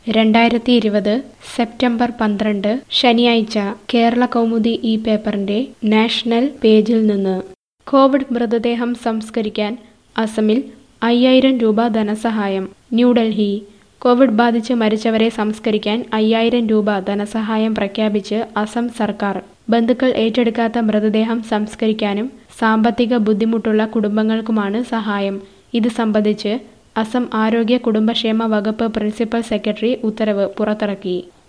രണ്ടായിരത്തി ഇരുപത് സെപ്റ്റംബർ പന്ത്രണ്ട് ശനിയാഴ്ച കേരള കൗമുദി ഈ പേപ്പറിന്റെ നാഷണൽ പേജിൽ നിന്ന് കോവിഡ് മൃതദേഹം സംസ്കരിക്കാൻ അസമിൽ അയ്യായിരം രൂപ ധനസഹായം ന്യൂഡൽഹി കോവിഡ് ബാധിച്ച് മരിച്ചവരെ സംസ്കരിക്കാൻ അയ്യായിരം രൂപ ധനസഹായം പ്രഖ്യാപിച്ച് അസം സർക്കാർ ബന്ധുക്കൾ ഏറ്റെടുക്കാത്ത മൃതദേഹം സംസ്കരിക്കാനും സാമ്പത്തിക ബുദ്ധിമുട്ടുള്ള കുടുംബങ്ങൾക്കുമാണ് സഹായം ഇത് സംബന്ധിച്ച് അസം ആരോഗ്യ കുടുംബക്ഷേമ വകുപ്പ് പ്രിൻസിപ്പൽ സെക്രട്ടറി ഉത്തരവ് പുറത്തിറക്കി